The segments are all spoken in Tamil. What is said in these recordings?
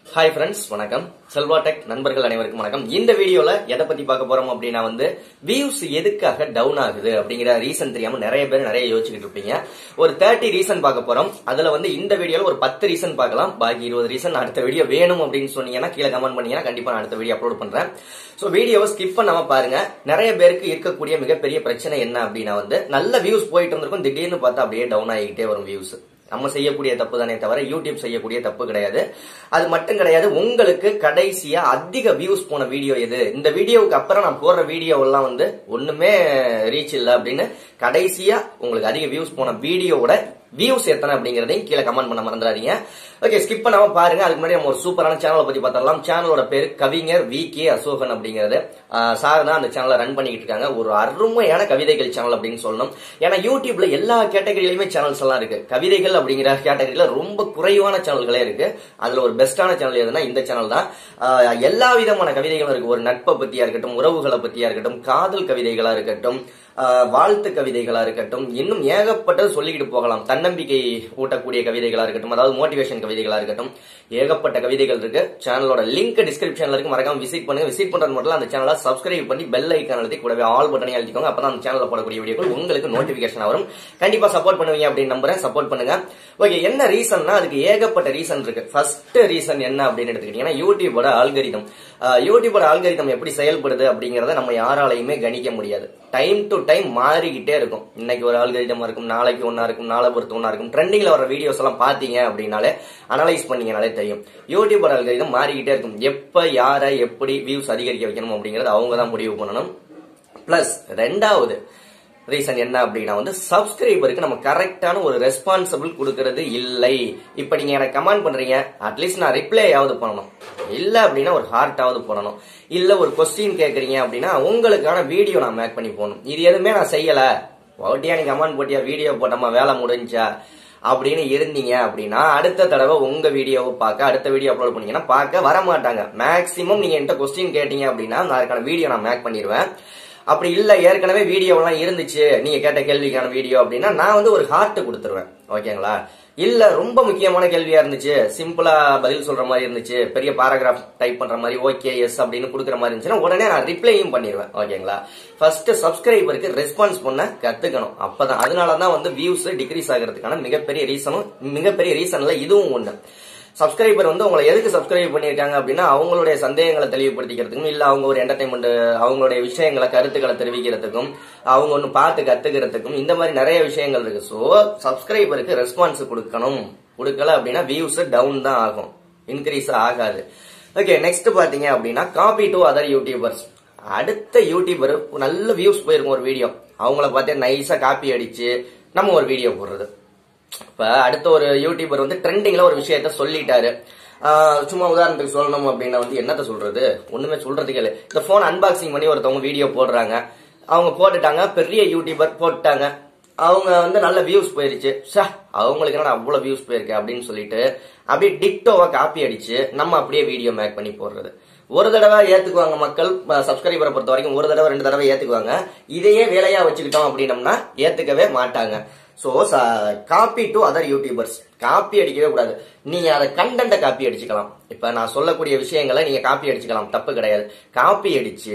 ஹாய் ஃப்ரெண்ட்ஸ் வணக்கம் செல்வா டெக் நண்பர்கள் அனைவருக்கும் வணக்கம் இந்த வீடியோல எதை பத்தி பார்க்க போறோம் அப்படின்னா வந்து வியூஸ் எதுக்காக டவுன் ஆகுது அப்படிங்கிற ரீசன் தெரியாம நிறைய பேர் நிறைய யோசிச்சுக்கிட்டு இருப்பீங்க ஒரு தேர்ட்டி ரீசன் பார்க்க போறோம் அதுல வந்து இந்த வீடியோல ஒரு பத்து ரீசன் பார்க்கலாம் பாக்கி இருபது ரீசன் அடுத்த வீடியோ வேணும் அப்படின்னு சொன்னீங்கன்னா கீழே கமெண்ட் பண்ணீங்கன்னா கண்டிப்பா நான் அடுத்த வீடியோ அப்லோட் பண்றேன் சோ வீடியோவை ஸ்கிப் பண்ணாம பாருங்க நிறைய பேருக்கு இருக்கக்கூடிய மிகப்பெரிய பிரச்சனை என்ன அப்படின்னா வந்து நல்ல வியூஸ் போயிட்டு இருந்திருக்கும் திடீர்னு பார்த்தா அப்படியே டவுன் ஆகிக்கிட்டே வரும் வியூஸ் நம்ம செய்யக்கூடிய தப்பு தானே தவிர யூடியூப் செய்யக்கூடிய தப்பு கிடையாது அது மட்டும் கிடையாது உங்களுக்கு கடைசியா அதிக வியூஸ் போன வீடியோ எது இந்த வீடியோவுக்கு அப்புறம் நான் போடுற வீடியோ எல்லாம் வந்து ஒண்ணுமே ரீச் இல்லை அப்படின்னு கடைசியா உங்களுக்கு அதிக வியூஸ் போன வீடியோவோட வியூஸ் எத்தனை அப்படிங்கறதையும் கீழே கமெண்ட் பண்ண மறந்துடாதீங்க ஓகே ஸ்கிப் பண்ணாம பாருங்க அதுக்கு முன்னாடி நம்ம ஒரு சூப்பரான சேனலை பத்தி பார்த்தரலாம் சேனலோட பேரு கவிஞர் வி கே அசோகன் அப்படிங்கிறது சார் தான் அந்த சேனலை ரன் பண்ணிக்கிட்டு இருக்காங்க ஒரு அருமையான கவிதைகள் சேனல் அப்படின்னு சொல்லணும் ஏன்னா யூடியூப்ல எல்லா கேட்டகரியிலுமே சேனல்ஸ் எல்லாம் இருக்கு கவிதைகள் அப்படிங்கிற கேட்டகரியில ரொம்ப குறைவான சேனல்களே இருக்கு அதுல ஒரு பெஸ்டான சேனல் எதுனா இந்த சேனல் தான் ஆஹ் எல்லா விதமான கவிதைகளும் இருக்கு ஒரு நட்பை பத்தியா இருக்கட்டும் உறவுகளை பத்தியா இருக்கட்டும் காதல் கவிதைகளா இருக்கட்டும் ஆஹ் வாழ்த்து கவிதைகளா இருக்கட்டும் இன்னும் ஏகப்பட்டது சொல்லிக்கிட்டு போகலாம் தன்னம்பிக்கை ஊட்டக்கூடிய கவிதைகளா இருக்கட்டும் அதாவது மோட்டிவேஷன் கவிதைகளா இருக்கட்டும் ஏகப்பட்ட கவிதைகள் இருக்கு சேனலோட லிங்க் டிஸ்கிரிப்ஷன்ல இருக்கு மறக்காம விசிட் பண்ணுங்க விசிட் பண்றது மட்டும் இல்ல, அந்த சேனலை சப்ஸ்கிரைப் பண்ணி பெல் ஐக்கான் அழுத்தி கூடவே ஆல் பட்டனை அழுத்திக்கோங்க அப்பதான் அந்த சேனல்ல போடக்கூடிய வீடியோக்கள் உங்களுக்கு நோட்டிபிகேஷன் வரும் கண்டிப்பா சப்போர்ட் பண்ணுவீங்க அப்படின்னு நம்புறேன் சப்போர்ட் பண்ணுங்க ஓகே என்ன ரீசன்னா அதுக்கு ஏகப்பட்ட ரீசன் இருக்கு ஃபர்ஸ்ட் ரீசன் என்ன அப்படின்னு எடுத்துக்கிட்டீங்கன்னா யூடியூபோட ஆல்கரிதம் யூடியூபோட ஆல்கரிதம் எப்படி செயல்படுது அப்படிங்கறத நம்ம யாராலையுமே கணிக்க முடியாது டைம் டு டைம் மாறிக்கிட்டே இருக்கும் இன்னைக்கு ஒரு ஆல்கரிதமா இருக்கும் நாளைக்கு ஒன்னா இருக்கும் நாளை பொறுத்து ஒன்னா இருக்கும் ட்ரெண்டிங்ல வர வீடியோஸ் எல்லாம் பாத்தீங்க அப்படின்னாலே அனலைஸ் பண்ணீங்கனாலே தெரியும் யூடியூபர் அல்கரிதம் மாறிக்கிட்டே இருக்கும் எப்ப யாரை எப்படி வியூஸ் அதிகரிக்க வைக்கணும் அப்படிங்கறது அவங்க தான் முடிவு பண்ணணும் பிளஸ் ரெண்டாவது ரீசன் என்ன அப்படின்னா வந்து சப்ஸ்கிரைபருக்கு நம்ம கரெக்டான ஒரு ரெஸ்பான்சிபிள் கொடுக்கறது இல்லை இப்ப நீங்க எனக்கு கமெண்ட் பண்றீங்க அட்லீஸ்ட் நான் ரிப்ளை ஆவது பண்ணணும் இல்ல அப்படின்னா ஒரு ஹார்ட்டாவது போடணும் இல்ல ஒரு கொஸ்டின் கேக்குறீங்க அப்படின்னா உங்களுக்கான வீடியோ நான் மேக் பண்ணி போகணும் இது எதுவுமே நான் செய்யல ஓட்டியா நீ கமெண்ட் போட்டியா வீடியோ போட்டோமா வேலை முடிஞ்சா அப்படின்னு இருந்தீங்க அப்படின்னா அடுத்த தடவை உங்க வீடியோவை பார்க்க அடுத்த வீடியோ அப்லோட் பண்ணீங்கன்னா பார்க்க வர மாட்டாங்க மேக்சிமம் நீங்க என்கிட்ட கொஸ்டின் கேட்டீங்க அப்படின்னா நான் அதுக்கான வீடியோ நான் மேக் பண்ணிடுவேன் அப்படி இல்ல ஏற்கனவே வீடியோ எல்லாம் இருந்துச்சு நீங்க கேட்ட கேள்விக்கான வீடியோ அப்படின்னா நான் வந்து ஒரு ஹார்ட் கொடுத்துருவேன் ஓகேங்களா இல்ல ரொம்ப முக்கியமான கேள்வியா இருந்துச்சு சிம்பிளா பதில் சொல்ற மாதிரி இருந்துச்சு பெரிய பாராகிராஃப் டைப் பண்ற மாதிரி ஓகே எஸ் அப்படின்னு கொடுக்குற மாதிரி இருந்துச்சுன்னா உடனே நான் ரிப்ளையும் பண்ணிடுவேன் ஓகேங்களா ஃபர்ஸ்ட் சப்ஸ்கிரைபருக்கு ரெஸ்பான்ஸ் பண்ண கத்துக்கணும் அப்பதான் அதனாலதான் வந்து வியூஸ் டிக்ரீஸ் ஆகிறதுக்கான மிகப்பெரிய ரீசனும் மிகப்பெரிய ரீசன்ல இதுவும் ஒண்ணு சப்ஸ்கிரைபர் வந்து உங்களை எதுக்கு சப்ஸ்கிரைப் பண்ணியிருக்காங்க அப்படின்னா அவங்களுடைய சந்தேகங்களை தெளிவுபடுத்திக்கிறதுக்கும் இல்ல அவங்க ஒரு என்டர்டைன்மெண்ட் அவங்களுடைய விஷயங்களை கருத்துக்களை தெரிவிக்கிறதுக்கும் அவங்க ஒன்று பார்த்து கத்துக்கிறதுக்கும் இந்த மாதிரி நிறைய விஷயங்கள் இருக்கு ஸோ சப்ஸ்கிரைபருக்கு ரெஸ்பான்ஸ் கொடுக்கணும் கொடுக்கல அப்படின்னா வியூஸ் டவுன் தான் ஆகும் இன்க்ரீஸ் ஆகாது ஓகே நெக்ஸ்ட் பாத்தீங்க அப்படின்னா காப்பி டு அதர் யூடியூபர்ஸ் அடுத்த யூடியூபர் நல்ல வியூஸ் போயிருக்கும் ஒரு வீடியோ அவங்கள பார்த்தே நைஸா காப்பி அடிச்சு நம்ம ஒரு வீடியோ போடுறது இப்ப அடுத்த ஒரு யூடியூபர் வந்து ட்ரெண்டிங்ல ஒரு விஷயத்த சொல்லிட்டாரு ஆஹ் சும்மா உதாரணத்துக்கு சொல்லணும் அப்படின்னா வந்து என்னத்த சொல்றது ஒண்ணுமே சொல்றதுக்கு இல்லை இந்த போன் அன்பாக்சிங் பண்ணி ஒருத்தவங்க வீடியோ போடுறாங்க அவங்க போட்டுட்டாங்க பெரிய யூடியூபர் போட்டாங்க அவங்க வந்து நல்ல வியூஸ் போயிருச்சு சா அவங்களுக்கு என்னடா அவ்வளவு வியூஸ் போயிருக்கு அப்படின்னு சொல்லிட்டு அப்படியே டிக்டோவா காப்பி அடிச்சு நம்ம அப்படியே வீடியோ மேக் பண்ணி போடுறது ஒரு தடவை ஏத்துக்குவாங்க மக்கள் சப்ஸ்கிரைபரை பொறுத்த வரைக்கும் ஒரு தடவை ரெண்டு தடவை ஏத்துக்குவாங்க இதையே வேலையா வச்சுக்கிட்டோம் அப்படின்னம்னா ஏத்துக்கவே மாட்டாங்க so copy to other YouTubers copy அடிக்கவே கூடாது நீங்க அதை கண்டென்ட்டை காப்பி அடிச்சுக்கலாம் இப்ப நான் சொல்லக்கூடிய விஷயங்களை நீங்க காப்பி அடிச்சுக்கலாம் தப்பு கிடையாது காப்பி அடிச்சு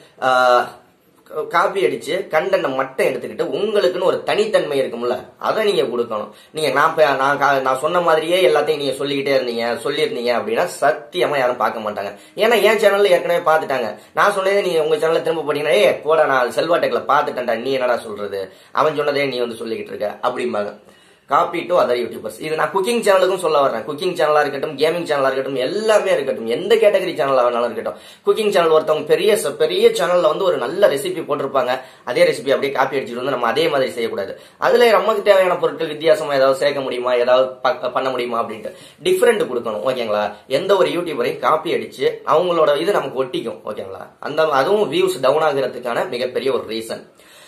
காப்பி அடிச்சு கண்டென்ட்டை மட்டும் எடுத்துக்கிட்டு உங்களுக்குன்னு ஒரு தனித்தன்மை இருக்கும்ல அதை நீங்க கொடுக்கணும் நீங்க நான் இப்ப- நான் கா- நான் சொன்ன மாதிரியே எல்லாத்தையும் நீங்க சொல்லிக்கிட்டே இருந்தீங்க சொல்லியிருந்தீங்க அப்படின்னா சத்தியமா யாரும் பார்க்க மாட்டாங்க ஏன்னா என் சேனல்ல ஏற்கனவே பார்த்துட்டாங்க நான் சொன்னதே நீங்க உங்க சேனல்ல திரும்ப போட்டீங்கன்னா ஏ போட நான் செல்வா டெக்ல பார்த்துட்டேன்டா நீ என்னடா சொல்றது அவன் சொன்னதே நீ வந்து சொல்லிக்கிட்டு இருக்க அப்படிம்பாங்க காப்பி டு அதர் யூடியூபர்ஸ் இது நான் குக்கிங் சேனலுக்கும் சொல்ல வரேன் குக்கிங் சேனலா இருக்கட்டும் கேமிங் சேனலா இருக்கட்டும் எல்லாமே இருக்கட்டும் எந்த கேட்டகரி சேனலா வேணாலும் இருக்கட்டும் குக்கிங் சேனல் ஒருத்தவங்க பெரிய ச- பெரிய சேனல்ல வந்து ஒரு நல்ல ரெசிபி போட்டிருப்பாங்க அதே ரெசிபி அப்படியே காப்பி அடிச்சுட்டு வந்து நம்ம அதே மாதிரி செய்யக்கூடாது அதுல நமக்கு தேவையான பொருட்கள் வித்தியாசமா ஏதாவது சேர்க்க முடியுமா ஏதாவது ப- பண்ண முடியுமா அப்படின்ட்டு டிஃப்ரெண்ட் கொடுக்கணும் ஓகேங்களா எந்த ஒரு யூடியூபரையும் காப்பி அடிச்சு அவங்களோட இது நமக்கு ஒட்டிக்கும் ஓகேங்களா அந்த அதுவும் வியூஸ் டவுன் ஆகுறதுக்கான மிகப்பெரிய ஒரு ரீசன்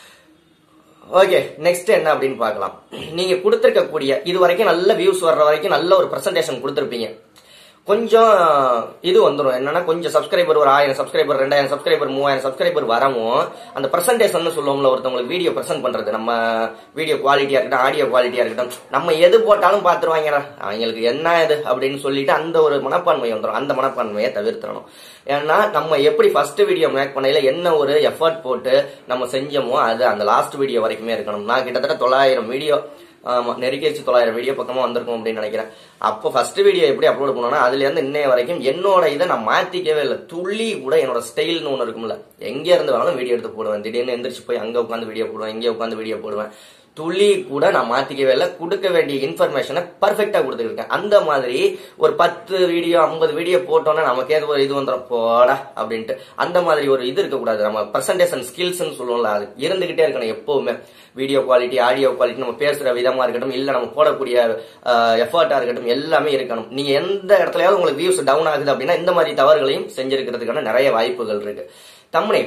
ஓகே நெக்ஸ்ட் என்ன அப்படின்னு பார்க்கலாம் நீங்க கொடுத்திருக்கக்கூடிய இது வரைக்கும் நல்ல வியூஸ் வர்ற வரைக்கும் நல்ல ஒரு பிரசன்டேஷன் கொடுத்திருப்பீங்க கொஞ்சம் இது வந்துடும் என்னன்னா கொஞ்சம் சப்ஸ்கிரைபர் ஒரு ஆயிரம் சப்ஸ்கிரைபர் ரெண்டாயிரம் சப்ஸ்கிரைபர் மூவாயிரம் சப்ஸ்கிரைபர் வரவும் அந்த பிரசன்டேஷன் சொல்லுவோம்ல ஒருத்தவங்களுக்கு வீடியோ பிரசன்ட் பண்றது நம்ம வீடியோ குவாலிட்டியா இருக்கட்டும் ஆடியோ குவாலிட்டியா இருக்கட்டும் நம்ம எது போட்டாலும் பார்த்துருவாங்கடா அவங்களுக்கு என்ன இது அப்படின்னு சொல்லிட்டு அந்த ஒரு மனப்பான்மை வந்துடும் அந்த மனப்பான்மையை தவிர்த்தணும் ஏன்னா நம்ம எப்படி ஃபர்ஸ்ட் வீடியோ மேக் பண்ணையில என்ன ஒரு எஃபர்ட் போட்டு நம்ம செஞ்சோமோ அது அந்த லாஸ்ட் வீடியோ வரைக்குமே இருக்கணும் நான் கிட்டத்தட்ட தொள்ளாயிரம் வீடியோ ஆமா நெருக்கி தொள்ளாயிரம் வீடியோ பக்கமா வந்திருக்கும் அப்படின்னு நினைக்கிறேன் அப்போ ஃபர்ஸ்ட் வீடியோ எப்படி அப்லோட் பண்ணோம்னா அதுல இருந்து இன்னைய வரைக்கும் என்னோட இதை நான் மாத்திக்கவே இல்லை துள்ளி கூட என்னோட ஸ்டைல்னு ஒன்று இருக்கும்ல எங்க இருந்து வேணாலும் வீடியோ எடுத்து போடுவேன் திடீர்னு எந்திரிச்சு போய் அங்க உட்காந்து வீடியோ போடுவேன் இங்கே உட்காந்து வீடியோ போடுவேன் துளி கூட நான் மாத்திக்கவே இல்லை கொடுக்க வேண்டிய இன்ஃபர்மேஷனை பர்ஃபெக்டா கொடுத்துருக்கேன் அந்த மாதிரி ஒரு பத்து வீடியோ ஐம்பது வீடியோ போட்டோன்னா நமக்கே ஒரு இது வந்துடும் போடா அப்படின்ட்டு அந்த மாதிரி ஒரு இது இருக்கக்கூடாது நம்ம பர்சன்டேஷன் ஸ்கில்ஸ்னு சொல்லுவோம்ல அது இருந்துகிட்டே இருக்கணும் எப்பவுமே வீடியோ குவாலிட்டி ஆடியோ குவாலிட்டி நம்ம பேசுற விதமா இருக்கட்டும் இல்ல நம்ம போடக்கூடிய எஃபர்ட்டா இருக்கட்டும் எல்லாமே இருக்கணும் நீங்க எந்த இடத்துலயாவது உங்களுக்கு வியூஸ் டவுன் ஆகுது அப்படின்னா இந்த மாதிரி தவறுகளையும் செஞ்சிருக்கிறதுக்கான நிறைய வாய்ப்புகள் இருக்கு தமிழ்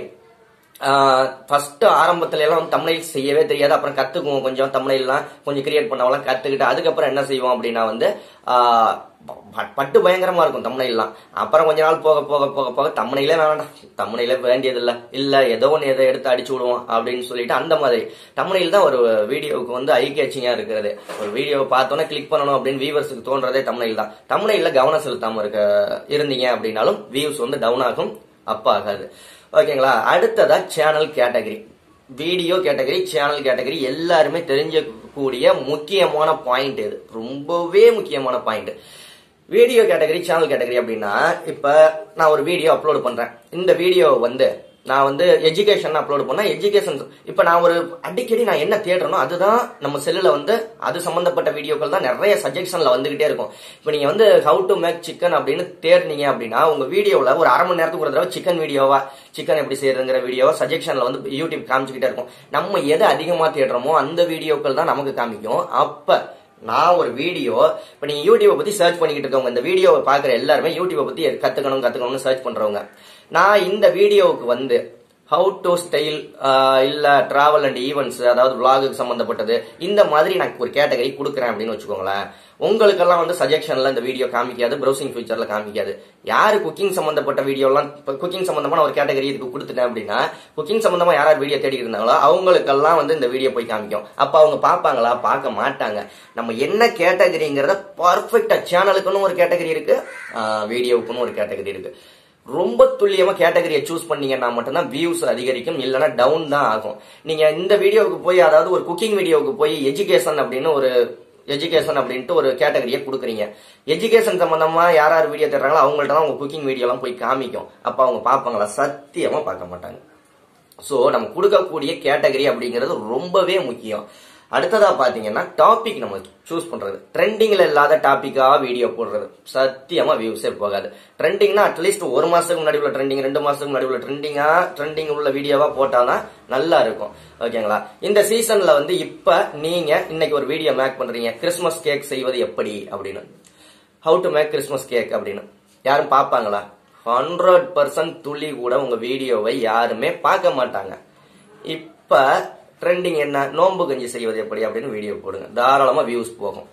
ஃபர்ஸ்ட் ஆரம்பத்துல எல்லாம் வந்து தமிழ் செய்யவே தெரியாது அப்புறம் கத்துக்குவோம் கொஞ்சம் தமிழ்லாம் கொஞ்சம் கிரியேட் பண்ணவெல்லாம் கத்துக்கிட்டு அதுக்கப்புறம் என்ன செய்வோம் அப்படின்னா வந்து ஆஹ், ப- பட்டு பயங்கரமா இருக்கும் தமிழ்லாம் அப்புறம் கொஞ்ச நாள் போக போக போக போக தமிழிலே வேண்டாம் தமிழிலே வேண்டியது இல்ல இல்ல ஏதோ ஒன்று எதை எடுத்து அடிச்சு விடுவோம் அப்படின்னு சொல்லிட்டு அந்த மாதிரி தமிழில் தான் ஒரு வீடியோவுக்கு வந்து ஐ கேச்சிங்கா இருக்கிறது ஒரு வீடியோ பார்த்தோன்னே கிளிக் பண்ணணும் அப்படின்னு வியூவர்ஸுக்கு தோன்றதே தமிழில் தான் தமிழில் கவனம் செலுத்தாம இருக்க இருந்தீங்க அப்படின்னாலும் வியூஸ் வந்து டவுன் ஆகும் அப் ஆகாது ஓகேங்களா அடுத்ததா channel category video category channel category எல்லாருமே தெரிஞ்சக்கூடிய முக்கியமான பாயிண்ட் இது ரொம்பவே முக்கியமான point video category channel category அப்படின்னா இப்ப நான் ஒரு வீடியோ அப்லோட் பண்றேன் இந்த வீடியோ வந்து நான் வந்து எஜுகேஷன் அப்லோட் பண்ணா எஜுகேஷன் இப்ப நான் ஒரு அடிக்கடி நான் என்ன தேடுறேனோ அதுதான் நம்ம செல்லுல வந்து அது சம்பந்தப்பட்ட வீடியோக்கள் தான் நிறைய சஜெஷன்ல வந்துகிட்டே இருக்கும் இப்ப நீங்க வந்து ஹவு டு மேக் சிக்கன் அப்படின்னு தேடுனீங்க அப்படின்னா உங்க வீடியோல ஒரு அரை மணி நேரத்துக்கு ஒரு தடவை சிக்கன் வீடியோவா சிக்கன் எப்படி செய்யறதுங்கிற வீடியோ சஜெஷன்ல வந்து யூடியூப் காமிச்சுக்கிட்டே இருக்கும் நம்ம எதை அதிகமா தேடுறோமோ அந்த வீடியோக்கள் தான் நமக்கு காமிக்கும் அப்ப நான் ஒரு வீடியோ இப்ப நீங்க யூடியூபை பத்தி சர்ச் பண்ணிக்கிட்டு இருக்கவங்க இந்த வீடியோவை பாக்குற எல்லாருமே யூடியூபை பத்தி கத்துக்கணும் கத்துக்கணும்னு சர்ச் பண்றவங்க நான் இந்த வீடியோவுக்கு வந்து ஹவு டு ஸ்டைல் இல்ல டிராவல் அண்ட் ஈவெண்ட்ஸ் அதாவது vlog-க்கு சம்பந்தப்பட்டது இந்த மாதிரி நான் ஒரு கேட்டகரி கொடுக்குறேன் அப்படின்னு வச்சுக்கோங்களேன் உங்களுக்கெல்லாம் வந்து சஜெஷன்ல இந்த வீடியோ காமிக்காது ப்ரௌசிங் ஃபியூச்சர்ல காமிக்காது யாரு குக்கிங் சம்பந்தப்பட்ட வீடியோலாம் குக்கிங் சம்பந்தமான ஒரு கேட்டகரி இதுக்கு கொடுத்துட்டேன் அப்படின்னா குக்கிங் சம்பந்தமா யாராவது வீடியோ தேடி இருந்தாங்களோ அவங்களுக்கெல்லாம் வந்து இந்த வீடியோ போய் காமிக்கும் அப்ப அவங்க பார்ப்பாங்களா பார்க்க மாட்டாங்க நம்ம என்ன கேட்டகரிங்கிறத பர்ஃபெக்டா சேனலுக்குன்னு ஒரு கேட்டகரி இருக்கு வீடியோவுக்குன்னு ஒரு கேட்டகரி இருக்கு ரொம்ப துல்லியமா கேட்டகரியை சூஸ் பண்ணீங்கன்னா மட்டும்தான் வியூஸ் அதிகரிக்கும் இல்லைன்னா டவுன் தான் ஆகும் நீங்க இந்த வீடியோவுக்கு போய் அதாவது ஒரு குக்கிங் வீடியோவுக்கு போய் எஜுகேஷன் அப்படின்னு ஒரு எஜுகேஷன் அப்படின்ட்டு ஒரு கேட்டகரியை கொடுக்குறீங்க எஜுகேஷன் சம்பந்தமா யார் யார் வீடியோ தேடுறாங்களோ அவங்கள்ட்ட தான் உங்க குக்கிங் வீடியோலாம் போய் காமிக்கும் அப்ப அவங்க பார்ப்பாங்களா சத்தியமா பார்க்க மாட்டாங்க ஸோ நம்ம கொடுக்கக்கூடிய கேட்டகரி அப்படிங்கிறது ரொம்பவே முக்கியம் அடுத்ததா பாத்தீங்கன்னா டாபிக் நம்ம சூஸ் பண்றது ட்ரெண்டிங்ல இல்லாத டாபிக்கா வீடியோ போடுறது சத்தியமா வியூஸே போகாது ட்ரெண்டிங்னா அட்லீஸ்ட் ஒரு மாசத்துக்கு முன்னாடி உள்ள ட்ரெண்டிங் ரெண்டு மாசத்துக்கு முன்னாடி உள்ள ட்ரெண்டிங்கா ட்ரெண்டிங் உள்ள வீடியோவா போட்டாதான் நல்லா இருக்கும் ஓகேங்களா இந்த சீசன்ல வந்து இப்ப நீங்க இன்னைக்கு ஒரு வீடியோ மேக் பண்றீங்க கிறிஸ்மஸ் கேக் செய்வது எப்படி அப்படின்னு how to make Christmas cake அப்படின்னு யாரும் பார்ப்பாங்களா ஹண்ட்ரட் பர்சன்ட் துளி கூட உங்க வீடியோவை யாருமே பார்க்க மாட்டாங்க இப்ப ட்ரெண்டிங் என்ன நோன்பு கஞ்சி செய்வது எப்படி அப்படின்னு வீடியோ போடுங்க தாராளமா வியூஸ் போகும்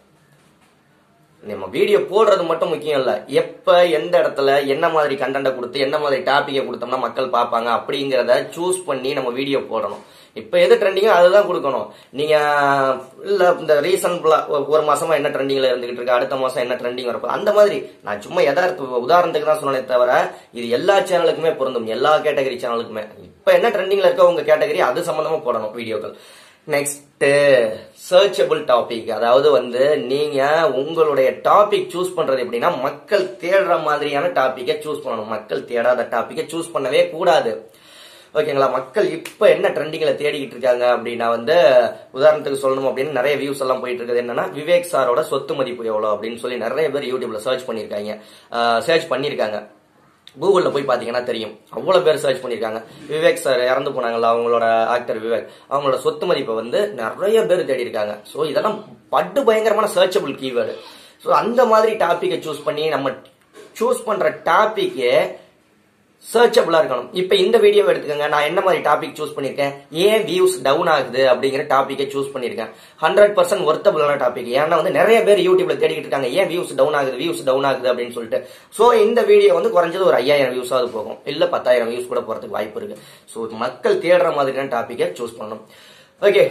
நம்ம வீடியோ போடுறது மட்டும் முக்கியம் இல்ல எப்ப எந்த இடத்துல என்ன மாதிரி கண்டென்ட்டை கொடுத்து என்ன மாதிரி டாபிக்கை கொடுத்தோம்னா மக்கள் பார்ப்பாங்க அப்படிங்கறத சூஸ் பண்ணி நம்ம வீடியோ போடணும் இப்ப எது ட்ரெண்டிங்கோ அதுதான் கொடுக்கணும் நீங்க இல்ல இந்த ரீசன் ஒரு மாசமா என்ன ட்ரெண்டிங்ல இருந்துகிட்டு இருக்கு அடுத்த மாசம் என்ன ட்ரெண்டிங் வரப்போ அந்த மாதிரி நான் சும்மா எதார்த்த உதாரணத்துக்கு தான் சொன்னேனே தவிர இது எல்லா சேனலுக்குமே பொருந்தும் எல்லா கேட்டகரி சேனலுக்குமே இப்ப என்ன ட்ரெண்டிங்ல இருக்க உங்க கேட்டகரி அது சம்பந்தமா போடணும் வீடியோக்கள் நெக்ஸ்ட் சர்ச்சபிள் டாபிக் அதாவது வந்து நீங்க உங்களுடைய டாபிக் சூஸ் பண்றது எப்படின்னா மக்கள் தேடுற மாதிரியான டாபிக்கை சூஸ் பண்ணணும் மக்கள் தேடாத டாபிக்கை சூஸ் பண்ணவே கூடாது ஓகேங்களா மக்கள் இப்ப என்ன ட்ரெண்டிங்ல தேடிக்கிட்டு இருக்காங்க அப்படின்னா வந்து உதாரணத்துக்கு சொல்லணும் அப்படின்னு நிறைய வியூஸ் எல்லாம் போயிட்டு இருக்குது என்னன்னா விவேக் சாரோட சொத்து மதிப்பு எவ்வளவு அப்படின்னு சொல்லி நிறைய பேர் யூடியூப்ல சர்ச் பண்ணிருக்காங்க சர்ச் பண்ணிருக்காங்க கூகுளில் போய் பார்த்தீங்கன்னா தெரியும் அவ்வளோ பேர் சர்ச் பண்ணியிருக்காங்க விவேக் சார் இறந்து போனாங்கல்ல அவங்களோட ஆக்டர் விவேக் அவங்களோட சொத்து மதிப்பை வந்து நிறைய பேர் தேடி இருக்காங்க ஸோ இதெல்லாம் பட்டு பயங்கரமான சர்ச்சபிள் கீவேர்டு ஸோ அந்த மாதிரி டாப்பிக்கை சூஸ் பண்ணி நம்ம சூஸ் பண்ற டாபிக்கே சர்ச்சபிளா இருக்கணும் இப்ப இந்த வீடியோவை எடுத்துக்கோங்க நான் என்ன மாதிரி டாபிக் சூஸ் பண்ணிருக்கேன் ஏன் வியூஸ் டவுன் ஆகுது அப்படிங்கிற டாபிக்கை சூஸ் பண்ணிருக்கேன் ஹண்ட்ரட் பர்சன்ட் ஒர்த்தபிளான டாபிக் ஏன்னா வந்து நிறைய பேர் யூடியூப்ல தேடிக்கிட்டு இருக்காங்க ஏன் வியூஸ் டவுன் ஆகுது வியூஸ் டவுன் ஆகுது அப்படின்னு சொல்லிட்டு சோ இந்த வீடியோ வந்து குறைஞ்சது ஒரு ஐயாயிரம் வியூஸ் ஆகுது போகும் இல்ல பத்தாயிரம் வியூஸ் கூட போறதுக்கு வாய்ப்பு இருக்கு சோ மக்கள் தேடுற மாதிரியான டாபிக்கை சூஸ் பண்ணணும் ஓகே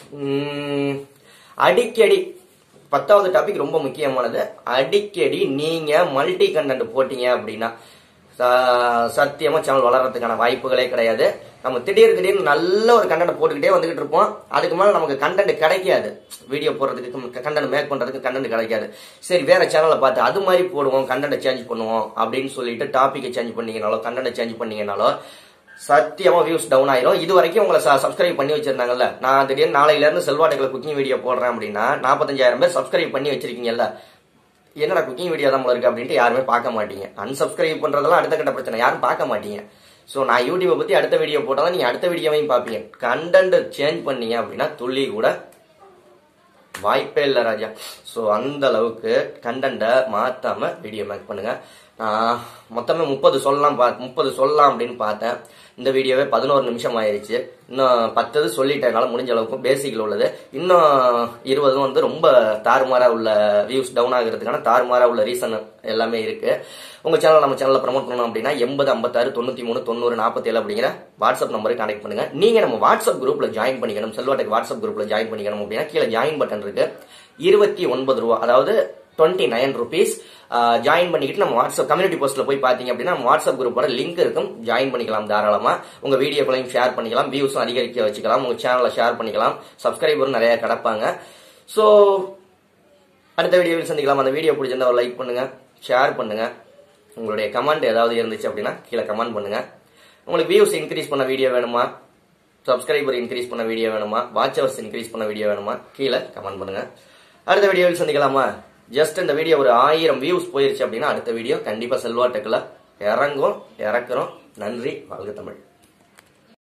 அடிக்கடி பத்தாவது டாபிக் ரொம்ப முக்கியமானது அடிக்கடி நீங்க மல்டி கண்டென்ட் போட்டீங்க அப்படின்னா ச- சத்தியமா சேனல் வளர்றதுக்கான வாய்ப்புகளே கிடையாது நம்ம திடீர் திடீர்னு நல்ல ஒரு கண்டென்ட் போட்டுக்கிட்டே வந்துகிட்டு இருப்போம் அதுக்கு மேல நமக்கு கண்டென்ட் கிடைக்காது வீடியோ போடுறதுக்கு கண்டென்ட் மேக் பண்றதுக்கு கண்டென்ட் கிடைக்காது சரி வேற சேனலை பார்த்து அது மாதிரி போடுவோம் கண்டென்ட் சேஞ்ச் பண்ணுவோம் அப்படின்னு சொல்லிட்டு டாபிக்கை சேஞ்ச் பண்ணீங்கனாலோ கண்டென்ட் சேஞ்ச் பண்ணீங்கனாலோ சத்தியமா வியூஸ் டவுன் ஆயிரும் இது வரைக்கும் உங்களை சப்ஸ்கிரைப் பண்ணி வச்சிருந்தாங்கல்ல நான் திடீர்னு நாளையில இருந்து செல்வாட்டுகளை குக்கிங் வீடியோ போடுறேன் அப்படின்னா நாற்பத்தஞ்சாயிரம் பேர் சப்ஸ்கிரைப் பண்ணி வச்சிருக்கீங்கல்ல என்னடா குக்கிங் வீடியோ தான் போல இருக்கு அப்படின்ட்டு யாருமே பார்க்க மாட்டீங்க அன்சப்ஸ்கிரைப் பண்றதெல்லாம் அடுத்த கட்ட பிரச்சனை யாரும் பார்க்க மாட்டீங்க ஸோ நான் யூடியூப்பை பத்தி அடுத்த வீடியோ போட்டால் நீங்க அடுத்த வீடியோவையும் பார்ப்பீங்க கண்டென்ட் சேஞ்ச் பண்ணீங்க அப்படின்னா துள்ளி கூட வாய்ப்பே இல்லை ராஜா ஸோ அந்த அளவுக்கு கண்டென்ட்டை மாத்தாம வீடியோ மேக் பண்ணுங்க நான் மொத்தமே முப்பது சொல்லலாம் பா முப்பது சொல்லலாம் அப்படின்னு பார்த்தேன் இந்த வீடியோவே பதினோரு நிமிஷம் ஆயிருச்சு இன்னும் பத்தது சொல்லிட்டேன் என்னால் முடிஞ்ச அளவுக்கு பேசிக்கில் உள்ளது இன்னும் இருபதும் வந்து ரொம்ப தாறுமாறா உள்ள வியூஸ் டவுன் ஆகிறதுக்கான தாறுமாறா உள்ள ரீசன் எல்லாமே இருக்கு உங்க சேனல் நம்ம சேனல்ல ப்ரமோட் பண்ணணும் அப்படின்னா எண்பது ஐம்பத்தாறு தொண்ணூத்தி மூணு தொண்ணூறு நாற்பத்தி ஏழு அப்படிங்கிற வாட்ஸ்அப் நம்பருக்கு கனெக்ட் பண்ணுங்க நீங்க நம்ம வாட்ஸ்அப் குரூப்ல ஜாயின் பண்ணிக்கணும் செல்வாட்டுக்கு வாட்ஸ்அப் குரூப்ல ஜாயின் பண்ணிக்கணும் அப்படின்னா கீழே ஜாயின் பட்டன் இருக்கு இருபத்தி ஒன்பது ரூபா அதாவது டுவெண்ட்டி நைன் ருபீஸ் ஜாயின் பண்ணிக்கிட்டு நம்ம வாட்ஸ்அப் கம்யூனிட்டி போஸ்ட்ல போய் பாத்தீங்க அப்படின்னா நம்ம வாட்ஸ்அப் குரூப்போட லிங்க் இருக்கும் ஜாயின் பண்ணிக்கலாம் தாராளமா உங்க வீடியோக்களையும் ஷேர் பண்ணிக்கலாம் வியூஸும் அதிகரிக்க வச்சுக்கலாம் உங்க சேனலை ஷேர் பண்ணிக்கலாம் சப்ஸ்கிரைபரும் நிறைய கிடப்பாங்க ஸோ அடுத்த வீடியோவில் சந்திக்கலாம் அந்த வீடியோ பிடிச்சிருந்தா ஒரு லைக் பண்ணுங்க ஷேர் பண்ணுங்க உங்களுடைய கமெண்ட் ஏதாவது இருந்துச்சு அப்படின்னா கீழே கமெண்ட் பண்ணுங்க உங்களுக்கு வியூஸ் இன்க்ரீஸ் பண்ண வீடியோ வேணுமா சப்ஸ்கிரைபர் இன்க்ரீஸ் பண்ண வீடியோ வேணுமா வாட்ச் ஹவர்ஸ் இன்க்ரீஸ் பண்ண வீடியோ வேணுமா கீழே கமெண்ட் பண்ணுங்க அடுத்த வீடியோவில் சந்திக்கலாமா ஜஸ்ட் இந்த வீடியோ ஒரு ஆயிரம் வியூஸ் போயிருச்சு அப்படின்னா அடுத்த வீடியோ கண்டிப்பா செல்வா டெக்கில் இறங்கும் இறக்குறோம் நன்றி வாழ்க தமிழ்